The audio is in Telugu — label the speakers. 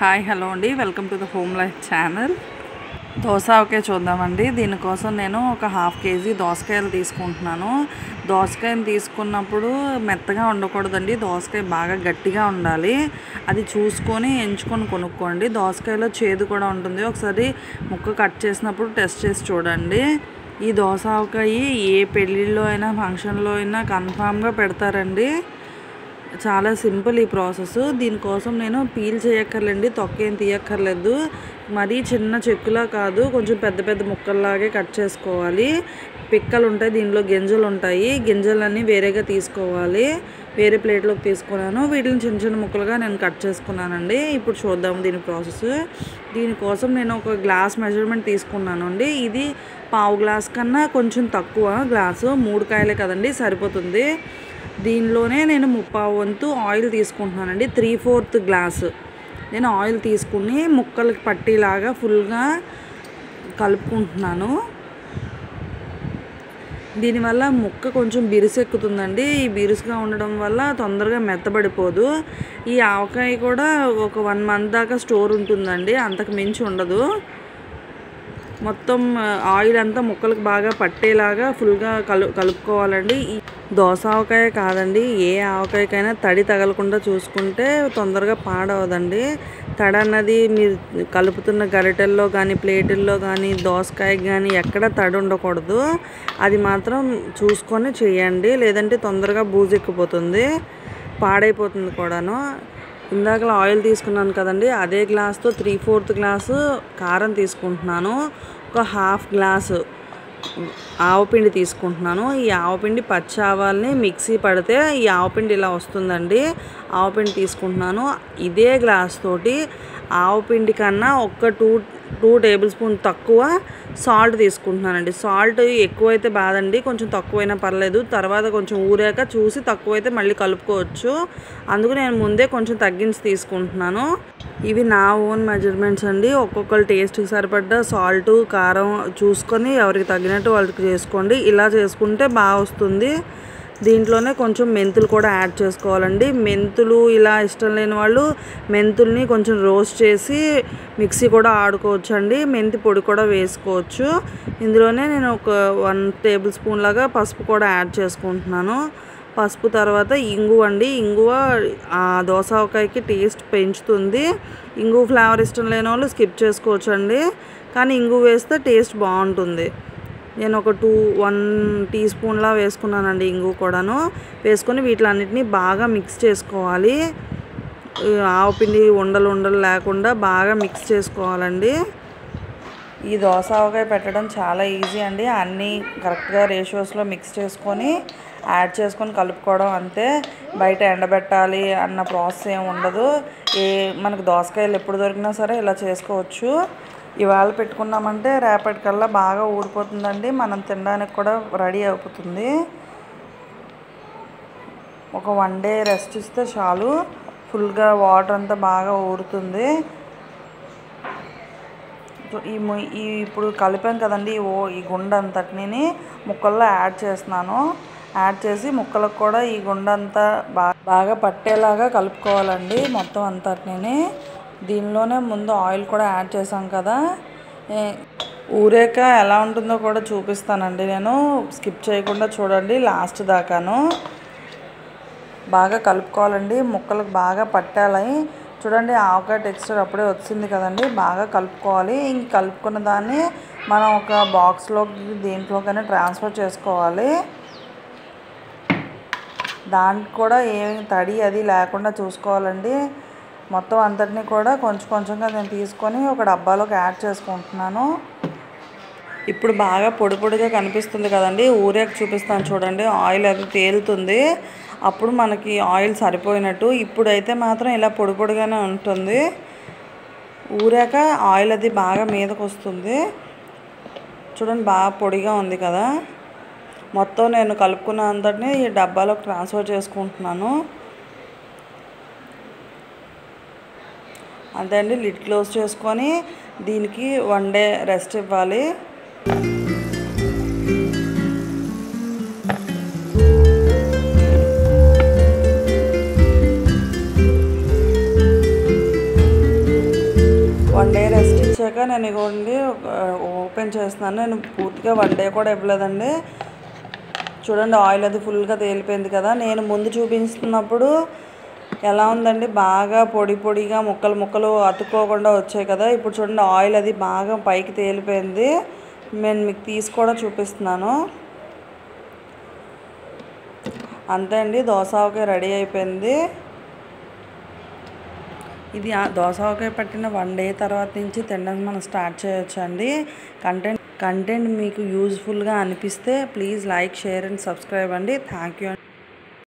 Speaker 1: హాయ్ హలో అండి welcome to the home life channel dosa ఒకే చూద్దామండి దీనికోసం నేను ఒక హాఫ్ కేజీ దోసకాయలు తీసుకుంటున్నాను దోసకాయలు తీసుకున్నప్పుడు మెత్తగా ఉండకూడదండి దోసకాయ బాగా గట్టిగా ఉండాలి అది చూసుకొని ఎంచుకొని కొనుక్కోండి దోసకాయలో చేదు కూడా ఉంటుంది ఒకసారి ముక్క కట్ చేసినప్పుడు టెస్ట్ చేసి చూడండి ఈ దోస ఆవకాయ ఏ పెళ్ళిళ్ళలో అయినా ఫంక్షన్లో అయినా కన్ఫామ్గా పెడతారండి చాలా సింపుల్ ఈ ప్రాసెస్ దీనికోసం నేను పీల్ చేయక్కర్లేండి తొక్క ఏం తీయక్కర్లేదు మరీ చిన్న చెక్కులా కాదు కొంచెం పెద్ద పెద్ద ముక్కల్లాగే కట్ చేసుకోవాలి పిక్కలు ఉంటాయి దీనిలో గింజలు ఉంటాయి గింజలన్నీ వేరేగా తీసుకోవాలి వేరే ప్లేట్లోకి తీసుకున్నాను వీటిని చిన్న చిన్న ముక్కలుగా నేను కట్ చేసుకున్నానండి ఇప్పుడు చూద్దాం దీని ప్రాసెస్ దీనికోసం నేను ఒక గ్లాస్ మెజర్మెంట్ తీసుకున్నాను అండి ఇది పావు గ్లాస్ కన్నా కొంచెం తక్కువ గ్లాసు మూడు కాయలే కదండి సరిపోతుంది దీనిలోనే నేను ముప్పావు వంతు ఆయిల్ తీసుకుంటున్నానండి త్రీ ఫోర్త్ గ్లాస్ నేను ఆయిల్ తీసుకుని ముక్కలకి పట్టేలాగా ఫుల్గా కలుపుకుంటున్నాను దీనివల్ల ముక్క కొంచెం బిరుసెక్కుతుందండి ఈ బిరుసుగా ఉండడం వల్ల తొందరగా మెత్తబడిపోదు ఈ ఆవకాయ కూడా ఒక వన్ మంత్ దాకా స్టోర్ ఉంటుందండి అంతకు మించి ఉండదు మొత్తం ఆయిల్ అంతా ముక్కలకు బాగా పట్టేలాగా ఫుల్గా కలు కలుపుకోవాలండి ఈ దోస ఆవకాయ కాదండి ఏ ఆవకాయకైనా తడి తగలకుండా చూసుకుంటే తొందరగా పాడవదండి తడి అన్నది మీరు కలుపుతున్న గరిటెల్లో కానీ ప్లేటుల్లో కానీ దోసకాయ కానీ ఎక్కడ తడి ఉండకూడదు అది మాత్రం చూసుకొని చేయండి లేదంటే తొందరగా బూజెక్కిపోతుంది పాడైపోతుంది కూడాను ఇందాక ఆయిల్ తీసుకున్నాను కదండి అదే గ్లాస్తో త్రీ ఫోర్త్ గ్లాసు కారం తీసుకుంటున్నాను ఒక హాఫ్ గ్లాసు ఆవపిండి తీసుకుంటున్నాను ఈ ఆవపిండి పచ్చి ఆవాల్ని మిక్సీ పడితే ఈ ఆవపిండి ఇలా వస్తుందండి ఆవపిండి తీసుకుంటున్నాను ఇదే గ్లాస్ తోటి ఆవపిండి కన్నా ఒక టూ టూ టేబుల్ స్పూన్ తక్కువ సాల్ట్ తీసుకుంటున్నానండి సాల్ట్ ఎక్కువైతే బాదండి కొంచెం తక్కువైనా పర్లేదు తర్వాత కొంచెం ఊరాక చూసి తక్కువైతే మళ్ళీ కలుపుకోవచ్చు అందుకు నేను ముందే కొంచెం తగ్గించి తీసుకుంటున్నాను ఇవి నా ఓన్ మెజర్మెంట్స్ అండి ఒక్కొక్కరు టేస్ట్కి సరిపడ్డ సాల్ట్ కారం చూసుకొని ఎవరికి తగినట్టు వాళ్ళకి చేసుకోండి ఇలా చేసుకుంటే బాగా వస్తుంది దీంట్లోనే కొంచెం మెంతులు కూడా యాడ్ చేసుకోవాలండి మెంతులు ఇలా ఇష్టం లేని వాళ్ళు మెంతుల్ని కొంచెం రోస్ట్ చేసి మిక్సీ కూడా ఆడుకోవచ్చు అండి మెంతి పొడి కూడా వేసుకోవచ్చు ఇందులోనే నేను ఒక వన్ టేబుల్ స్పూన్ లాగా పసుపు కూడా యాడ్ చేసుకుంటున్నాను పసుపు తర్వాత ఇంగువ అండి ఇంగువ ఆ దోసకాయకి టేస్ట్ పెంచుతుంది ఇంగువ ఫ్లేవర్ ఇష్టం లేని వాళ్ళు స్కిప్ చేసుకోవచ్చు అండి కానీ ఇంగువ వేస్తే టేస్ట్ బాగుంటుంది నేను ఒక టూ వన్ టీ స్పూన్లా వేసుకున్నానండి ఇంగు కూడాను వేసుకొని వీటిలన్నిటిని బాగా మిక్స్ చేసుకోవాలి ఆవపిండి ఉండలు ఉండలు లేకుండా బాగా మిక్స్ చేసుకోవాలండి ఈ దోశ ఆవకాయ పెట్టడం చాలా ఈజీ అండి అన్నీ కరెక్ట్గా రేషియోస్లో మిక్స్ చేసుకొని యాడ్ చేసుకొని కలుపుకోవడం అంతే బయట ఎండబెట్టాలి అన్న ప్రాసెస్ ఏమి ఉండదు ఏ మనకు దోసకాయలు ఎప్పుడు దొరికినా సరే ఇలా చేసుకోవచ్చు ఇవాళ పెట్టుకున్నామంటే రేపటికల్లా బాగా ఊడిపోతుందండి మనం తినడానికి కూడా రెడీ అయిపోతుంది ఒక వన్ డే రెస్ట్ ఇస్తే చాలు ఫుల్గా వాటర్ అంతా బాగా ఊరుతుంది ఈ ఈ ఇప్పుడు కలిపాం కదండి ఓ ఈ గుండ అంతటిని ముక్కల్లో యాడ్ చేస్తున్నాను యాడ్ చేసి ముక్కలకు కూడా ఈ గుండ అంతా బాగా బాగా పట్టేలాగా కలుపుకోవాలండి మొత్తం అంతటిని దీనిలోనే ముందు ఆయిల్ కూడా యాడ్ చేసాం కదా ఊరేక ఎలా ఉంటుందో కూడా చూపిస్తానండి నేను స్కిప్ చేయకుండా చూడండి లాస్ట్ దాకాను బాగా కలుపుకోవాలండి ముక్కలకు బాగా పట్టాలి చూడండి ఆవకాయ టెక్స్చర్ అప్పుడే వచ్చింది కదండి బాగా కలుపుకోవాలి ఇంక కలుపుకున్న దాన్ని మనం ఒక బాక్స్లోకి దేంట్లోకైనా ట్రాన్స్ఫర్ చేసుకోవాలి దానికి కూడా ఏమి తడి అది లేకుండా చూసుకోవాలండి మొత్తం అంతటిని కూడా కొంచెం కొంచెంగా నేను తీసుకొని ఒక డబ్బాలోకి యాడ్ చేసుకుంటున్నాను ఇప్పుడు బాగా పొడి పొడిగా కనిపిస్తుంది కదండి ఊరేక చూపిస్తాను చూడండి ఆయిల్ అది తేలుతుంది అప్పుడు మనకి ఆయిల్ సరిపోయినట్టు ఇప్పుడైతే మాత్రం ఇలా పొడి పొడిగానే ఉంటుంది ఊరాక ఆయిల్ అది బాగా మీదకు వస్తుంది చూడండి బాగా పొడిగా ఉంది కదా మొత్తం నేను కలుపుకున్న అంతటిని ఈ డబ్బాలోకి ట్రాన్స్ఫర్ చేసుకుంటున్నాను అంతే అండి లిడ్ క్లోజ్ చేసుకొని దీనికి వన్ డే రెస్ట్ ఇవ్వాలి వన్ డే రెస్ట్ ఇచ్చాక నేను ఇగోండి ఓపెన్ చేస్తున్నాను నేను పూర్తిగా వన్ డే కూడా ఇవ్వలేదండి చూడండి ఆయిల్ అది ఫుల్గా తేలిపోయింది కదా నేను ముందు చూపిస్తున్నప్పుడు ఎలా ఉందండి బాగా పొడి పొడిగా ముక్కలు ముక్కలు అతుక్కోకుండా వచ్చాయి కదా ఇప్పుడు చూడండి ఆయిల్ అది బాగా పైకి తేలిపోయింది నేను మీకు తీసి కూడా చూపిస్తున్నాను అంతే అండి దోసావకాయ రెడీ అయిపోయింది ఇది ఆ దోసకాయ పట్టిన వన్ డే తర్వాత నుంచి తినడానికి మనం స్టార్ట్ చేయొచ్చు అండి కంటెంట్ కంటెంట్ మీకు యూజ్ఫుల్గా అనిపిస్తే please like share and subscribe అండి థ్యాంక్ యూ